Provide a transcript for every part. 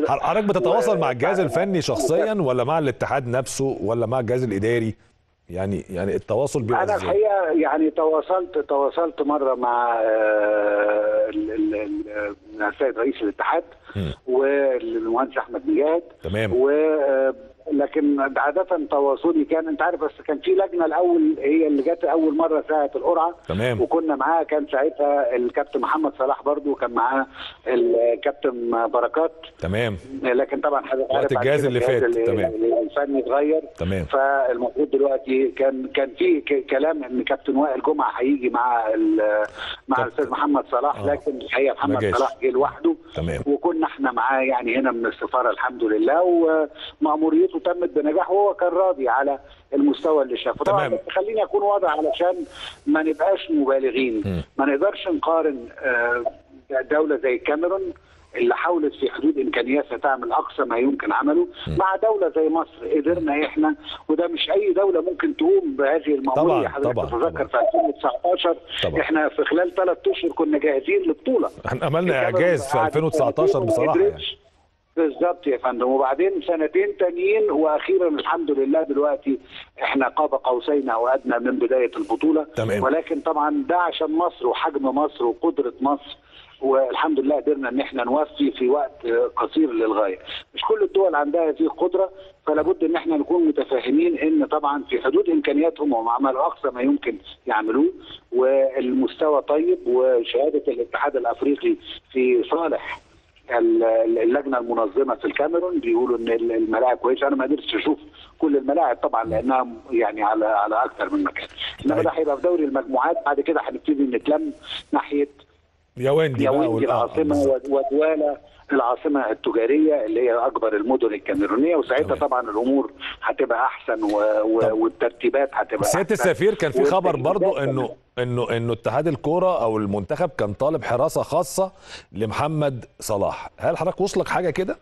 حضرتك بتتواصل مع الجهاز الفني شخصيا ولا مع الاتحاد نفسه ولا مع الجهاز الاداري يعني يعني التواصل بيبقى انا ازاي الحقيقه يعني تواصلت تواصلت مره مع آه، ال- ال- ال- السيد رئيس الاتحاد مم. والمهندس احمد مجاهد تمام و آه، لكن عادة تواصلي كان انت عارف بس كان في لجنة الأول هي اللي جت أول مرة ساعة القرعة تمام وكنا معاه كان ساعتها الكابتن محمد صلاح برضو وكان معاه الكابتن بركات تمام لكن طبعا حضرتك وقت عارف بعد الجهاز كده اللي فات، الجهاز تمام. الفني اتغير تمام فالمفروض دلوقتي كان كان في ك- كلام ان كابتن وائل جمعه هيجي مع ال- مع كابتن. الاستاذ محمد صلاح آه. لكن الحقيقه ما محمد جاش. صلاح جه لوحده تمام وكنا احنا معاه يعني هنا من السفاره الحمد لله ومأموريته تمت بنجاح وهو كان راضي على المستوى اللي شافه طبعا تمام. بس خليني اكون واضح علشان ما نبقاش مبالغين مم. ما نقدرش نقارن آه، دوله زي الكاميرون اللي حاولت في حدود امكانياتها تعمل اقصى ما يمكن عمله مع دوله زي مصر قدرنا احنا وده مش اي دوله ممكن تقوم بهذه المأموريه طبعاً، حضرتك طبعاً، تتذكر طبعاً. في 2019 طبعاً. احنا في خلال ثلاث اشهر كنا جاهزين لبطوله احنا عملنا الكاميرون اعجاز في قعدت 2019 سنتين وما بصراحه يعني قدرتش. بالظبط يا فندم وبعدين سنتين تانيين واخيرا الحمد لله دلوقتي احنا قاب قوسين او ادنى من بدايه البطوله تمام. ولكن طبعا ده عشان مصر وحجم مصر وقدره مصر والحمد لله قدرنا ان احنا نوفي في وقت قصير للغايه مش كل الدول عندها هذه القدره فلا بد ان احنا نكون متفاهمين ان طبعا في حدود امكانياتهم هم عملوا اقصى ما يمكن يعملوه والمستوى طيب وشهاده الاتحاد الافريقي في صالح ال- اللجنه المنظمه في الكاميرون بيقولوا ان الملاعب كويسه انا ما قدرتش اشوف كل الملاعب طبعا لانها يعني على على اكثر من مكان انما طيب. ده هيبقى في دوري المجموعات بعد كده هنبتدي نتلم ناحيه ياوندي بقى ياوندي وال- آه، العاصمه بالظبط. ودوالا العاصمه التجاريه اللي هي اكبر المدن الكاميرونيه وساعتها تمام. طبعا الامور هتبقى احسن و... و... طب. والترتيبات هتبقى سياده أحسن. السفير كان في خبر والتجهيزات برضو كمان. انه انه انه اتحاد الكوره او المنتخب كان طالب حراسه خاصه لمحمد صلاح هل حضرتك وصلك حاجه كده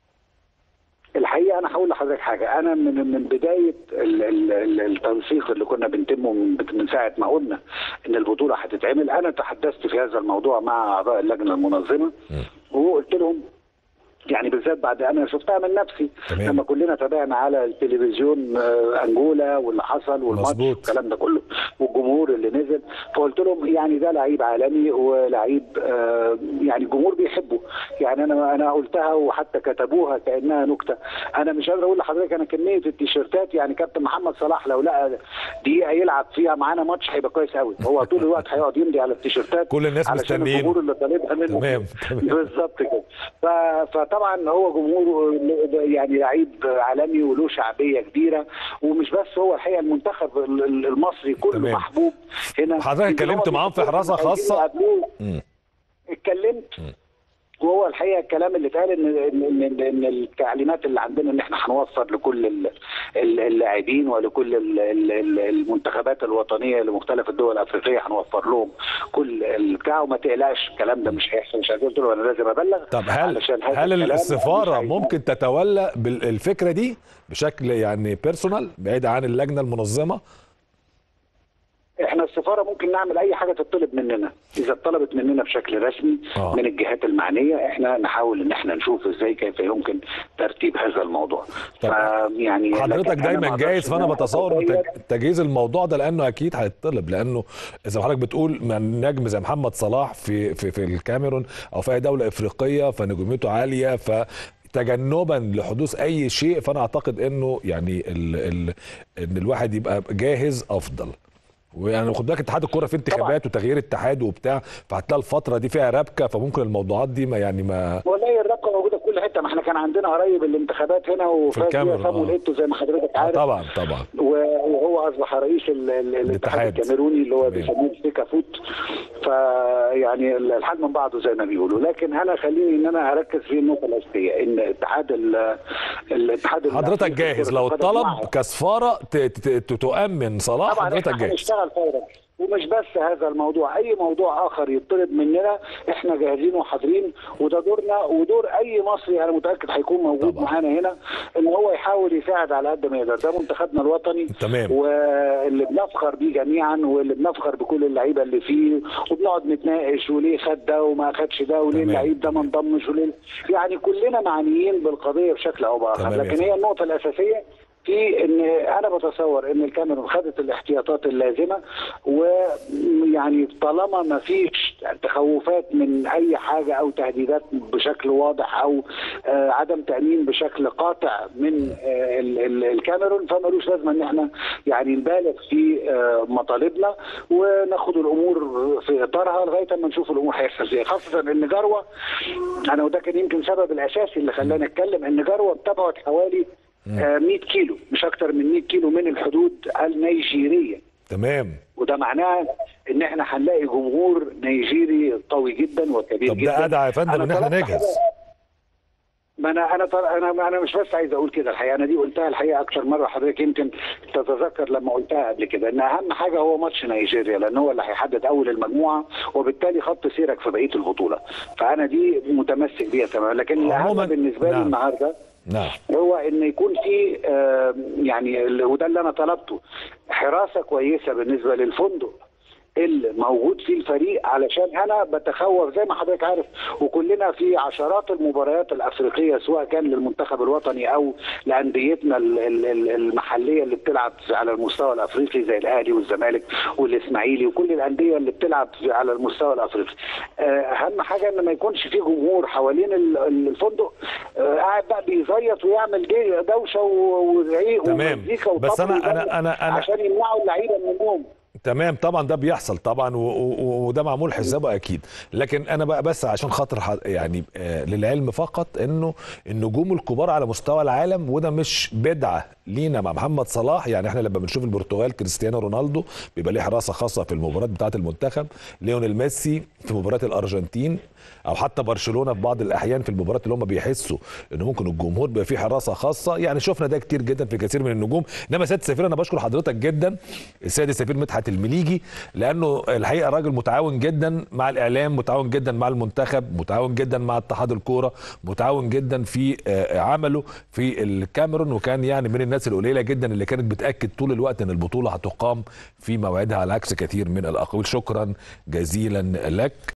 الحقيقه انا هقول لحضرتك حاجه انا من من بدايه ال- ال- ال- التنسيق اللي كنا بنتمه من من ساعه ما قلنا ان البطوله هتتعمل انا تحدثت في هذا الموضوع مع اعضاء اللجنه المنظمه وقلت لهم يعني بالذات بعد انا شفتها من نفسي تمام. لما كلنا تابعنا على التلفزيون آه، انجولا واللي حصل والماتش مظبوط. والكلام ده كله والجمهور اللي نزل فقلت لهم يعني ده لعيب عالمي ولعيب آه، يعني الجمهور بيحبه يعني انا انا قلتها وحتى كتبوها كانها نكته انا مش قادر اقول لحضرتك انا كميه التيشيرتات يعني كابتن محمد صلاح لو لقى دقيقه يلعب فيها معانا ماتش هيبقى كويس قوي هو طول الوقت هيقعد يمضي على التيشيرتات كل الناس علشان مستنيين. الجمهور اللي طالبها منه تمام، تمام. بالظبط كده ف- فطبعا هو جمهور يعني لعيب عالمي وله شعبيه كبيره ومش بس هو الحقيقه المنتخب ال- ال- المصري كله تمام. محبوب هنا حضرتك يمكن اتكلمت هو معاهم في حراسة عايزين خاصة؟ يقابلوه. مم. اتكلمت وهو الحقيقه الكلام اللي اتقال ان ان ان, إن التعليمات اللي عندنا ان احنا هنوفر لكل ال- ال- اللاعبين ولكل ال- ال- ال- المنتخبات الوطنيه لمختلف الدول الافريقيه هنوفر لهم كل البتاع وما تقلقش الكلام ده مش هيحصل مش عايز قلت له انا لازم ابلغ طب هل علشان هذا هل الكلام السفاره مش هيكون- ممكن تتولى بالفكره دي بشكل يعني بيرسونال بعيد عن اللجنه المنظمه احنا السفاره ممكن نعمل اي حاجه تطلب مننا اذا اتطلبت مننا بشكل رسمي آه. من الجهات المعنيه احنا نحاول ان احنا نشوف ازاي كيف يمكن ترتيب هذا الموضوع طب يعني حضرتك لكن أنا ما دايما أقدرش جاهز إن فانا أنا بتصور إن أتخيل تج- تجهيز الموضوع ده لانه اكيد هيطلب لانه اذا حضرتك بتقول من نجم زي محمد صلاح في في في الكاميرون او في اي دوله افريقيه فنجوميته عاليه ف تجنبا لحدوث اي شيء فانا اعتقد انه يعني ال ال ان الواحد يبقى جاهز افضل ويعني خد بالك اتحاد الكوره في انتخابات وتغيير اتحاد وبتاع فهتلاقي الفتره دي فيها ربكه فممكن الموضوعات دي ما يعني ما والله الرقه موجوده في كل حته ما احنا كان عندنا قريب الانتخابات هنا وفاز الكاميرون، بيها سامويل آه. ايتو زي ما حضرتك آه عارف طبعا طبعا وهو اصبح رئيس ال- ال- الاتحاد الاتحاد. الكاميروني اللي هو تمام. بيسموه سيكا فوت فيعني الحال من بعضه زي ما بيقولوا لكن انا خليني ان انا اركز في النقطه الاساسيه ان اتحاد ال- الاتحاد حضرتك الأفريقي جاهز لكرة لو القدم الطلب معه. كسفاره ت- ت- ت- تؤمن صلاح طبعا حضرتك احنا جاهز هنشتغل نشتغل فورا ومش بس هذا الموضوع اي موضوع اخر يطلب مننا احنا جاهزين وحاضرين وده دورنا ودور اي مصري انا متاكد هيكون موجود طبعا. معانا هنا ان هو يحاول يساعد على قد ما يقدر ده منتخبنا الوطني تمام. واللي بنفخر بيه جميعا واللي بنفخر بكل اللعيبه اللي فيه وبنقعد نتناقش وليه خد ده وما خدش ده وليه تمام. اللعيب ده ما انضمش وليه يعني كلنا معنيين بالقضيه بشكل او باخر تمام يا لكن فندم. هي النقطه الاساسيه في ان انا بتصور ان الكاميرون خدت الاحتياطات اللازمه ويعني طالما ما فيش تخوفات من اي حاجه او تهديدات بشكل واضح او آه، عدم تامين بشكل قاطع من آه، ال- ال- الكاميرون فمالوش لازمه ان احنا يعني نبالغ في آه، مطالبنا وناخد الامور في اطارها لغايه اما نشوف الامور هيحصل ازاي خاصه ان جروه انا وده كان يمكن السبب الاساسي اللي خلاني اتكلم ان جروه بتبعد حوالي آه، 100 كيلو مش اكتر من 100 كيلو من الحدود النيجيريه تمام وده معناه ان احنا هنلاقي جمهور نيجيري قوي جدا وكبير طب جدا ده ادعى يا فندم أنا ان احنا طلبت نجهز حاجة- ما انا انا طل... انا انا مش بس عايز اقول كده الحقيقه انا دي قلتها الحقيقه اكتر مره حضرتك يمكن تتذكر لما قلتها قبل كده ان اهم حاجه هو ماتش نيجيريا لان هو اللي هيحدد اول المجموعه وبالتالي خط سيرك في بقيه البطوله فانا دي متمسك بيها تماما لكن الاهم عموماً، بالنسبه لي نعم. النهارده نعم هو ان يكون في آه، يعني ال- وده اللي انا طلبته حراسه كويسه بالنسبه للفندق اللي موجود فيه الفريق علشان انا بتخوف زي ما حضرتك عارف وكلنا في عشرات المباريات الافريقيه سواء كان للمنتخب الوطني او لانديتنا ال- ال- ال- المحليه اللي بتلعب على المستوى الافريقي زي الاهلي والزمالك والاسماعيلي وكل الانديه اللي بتلعب في- على المستوى الافريقي. آه، اهم حاجه ان ما يكونش في جمهور حوالين ال- ال- الفندق آه، قاعد بقى بيزيط ويعمل دي- دوشه و- وزعيق تمام. ومزيكا بس وطبل أنا- أنا- وزعيق أنا- أنا- عشان يمنعوا اللعيبه من النوم تمام طبعا ده بيحصل طبعا و- و- وده معمول حسابه اكيد لكن انا بقى بس عشان خاطر ح- يعني آه، للعلم فقط انه النجوم الكبار على مستوى العالم وده مش بدعه لينا مع محمد صلاح يعني احنا لما بنشوف البرتغال كريستيانو رونالدو بيبقى ليه حراسه خاصه في المباريات بتاعه المنتخب ليونيل ميسي في مباريات الارجنتين او حتى برشلونه في بعض الاحيان في المباريات اللي هم بيحسوا ان ممكن الجمهور بيبقى فيه حراسه خاصه يعني شفنا ده كتير جدا في كثير من النجوم انما سياده السفير انا بشكر حضرتك جدا السيد السفير مدحت المليجي لانه الحقيقه راجل متعاون جدا مع الاعلام متعاون جدا مع المنتخب متعاون جدا مع اتحاد الكوره متعاون جدا في آه، عمله في الكاميرون وكان يعني من الناس القليله جدا اللي كانت بتاكد طول الوقت ان البطوله هتقام في موعدها على عكس كثير من الاقاويل شكرا جزيلا لك